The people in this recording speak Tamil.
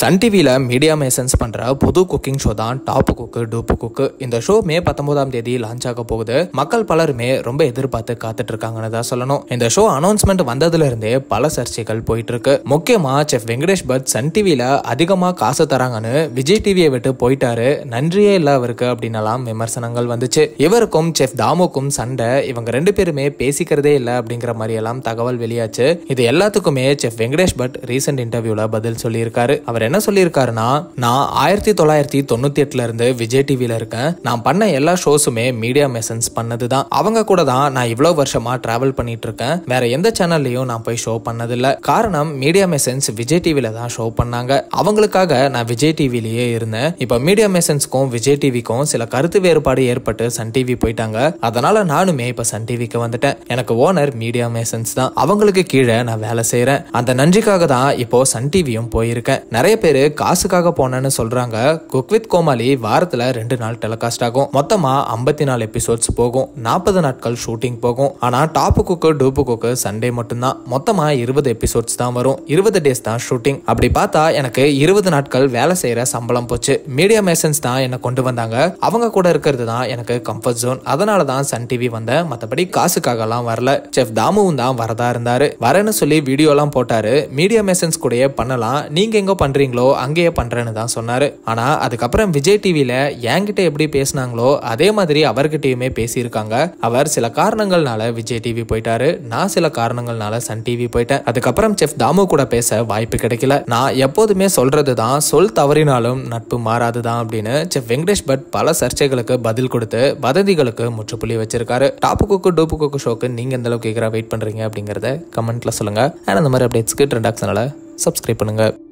சன் டிவியில் மீடியா மேசன்ஸ் பண்ணுற புது குக்கிங் ஷோ தான் டாப் குக்கு டூப்பு குக்கு இந்த ஷோ மே பத்தொன்பதாம் தேதி லான்ச் ஆக போகுது மக்கள் பலருமே ரொம்ப எதிர்பார்த்து காத்துட்டு இருக்காங்கன்னு தான் சொல்லணும் இந்த ஷோ அனௌன்ஸ்மெண்ட் வந்ததுல இருந்தே பல சர்ச்சைகள் போயிட்டு இருக்கு முக்கியமா செஃப் வெங்கடேஷ் பட் சன் டிவியில் அதிகமாக காசு தராங்கன்னு விஜய் டிவியை விட்டு போயிட்டாரு நன்றியே இல்லை அவருக்கு அப்படின்னலாம் விமர்சனங்கள் வந்துச்சு இவருக்கும் செஃப் தாமுக்கும் சண்டை இவங்க ரெண்டு பேருமே பேசிக்கிறதே இல்லை அப்படிங்கிற மாதிரி எல்லாம் தகவல் வெளியாச்சு இது எல்லாத்துக்குமே செஃப் வெங்கடேஷ் பட் ரீசெண்ட் இன்டர்வியூல பதில் சொல்லியிருக்காரு அவர் என்ன சொல்லியிருக்காருன்னா நான் ஆயிரத்தி தொள்ளாயிரத்தி தொண்ணூத்தி எட்டுல இருந்து விஜய் டிவில இருக்கேன் நான் பண்ண எல்லா ஷோஸுமே மீடியா மெசன்ஸ் பண்ணது தான் அவங்க கூட தான் நான் இவ்வளவு வருஷமா டிராவல் பண்ணிட்டு இருக்கேன் வேற எந்த சேனல்லையும் நான் போய் ஷோ பண்ணதில்ல காரணம் மீடியா மெசன்ஸ் விஜய் டிவில தான் ஷோ பண்ணாங்க அவங்களுக்காக நான் விஜய் டிவிலேயே இருந்தேன் இப்போ மீடியா மெசன்ஸ்க்கும் விஜய் டிவிக்கும் சில கருத்து வேறுபாடு ஏற்பட்டு சன் டிவி போயிட்டாங்க அதனால நானுமே இப்போ சன் டிவிக்கு வந்துட்டேன் எனக்கு ஓனர் மீடியா மேசன்ஸ் தான் அவங்களுக்கு கீழே நான் வேலை செய்றேன் அந்த நன்றிக்காக தான் இப்போ சன் டிவியும் போயிருக்கேன் நிறைய பேர் காசுக்காக போனேன்னு சொல்றாங்க குக் வித் கோமாளி வாரத்துல ரெண்டு நாள் டெலிகாஸ்ட் ஆகும் மொத்தமா ஐம்பத்தி நாலு எபிசோட்ஸ் போகும் நாற்பது நாட்கள் ஷூட்டிங் போகும் ஆனா டாப்பு குக்கு டூப்பு குக்கு சண்டே மட்டும்தான் மொத்தமா இருபது எபிசோட்ஸ் தான் வரும் இருபது டேஸ் தான் ஷூட்டிங் அப்படி பார்த்தா எனக்கு இருபது நாட்கள் வேலை செய்யற சம்பளம் போச்சு மீடியா மேசன்ஸ் தான் என்னை கொண்டு வந்தாங்க அவங்க கூட இருக்கிறது தான் எனக்கு கம்ஃபர்ட் ஜோன் அதனால தான் சன் டிவி வந்தேன் மற்றபடி காசுக்காகலாம் வரல செஃப் தாமுவும் தான் வரதா இருந்தாரு வரேன்னு சொல்லி வீடியோலாம் போட்டாரு மீடியா மேசன்ஸ் கூடயே பண்ணலாம் நீங்க எங்க பண்றீங்களோ அங்கேயே பண்றேன்னு தான் சொன்னாரு ஆனா அதுக்கப்புறம் விஜய் டிவில என்கிட்ட எப்படி பேசினாங்களோ அதே மாதிரி அவர்கிட்டயுமே பேசியிருக்காங்க அவர் சில காரணங்கள்னால விஜய் டிவி போயிட்டாரு நான் சில காரணங்கள்னால சன் டிவி போயிட்டேன் அதுக்கப்புறம் செஃப் தாமு கூட பேச வாய்ப்பு கிடைக்கல நான் எப்போதுமே சொல்றது தான் சொல் தவறினாலும் நட்பு மாறாது தான் அப்படின்னு செஃப் வெங்கடேஷ் பட் பல சர்ச்சைகளுக்கு பதில் கொடுத்து வதந்திகளுக்கு முற்றுப்புள்ளி வச்சிருக்காரு டாப்பு குக்கு டூப்பு குக்கு ஷோக்கு நீங்க எந்த அளவுக்கு வெயிட் பண்றீங்க அப்படிங்கறத கமெண்ட்ல சொல்லுங்க அண்ட் அந்த மாதிரி அப்டேட்ஸ்க்கு ட்ரெண்டாக்ஸ் சப்ஸ்கிரைப் பண்ணுங்க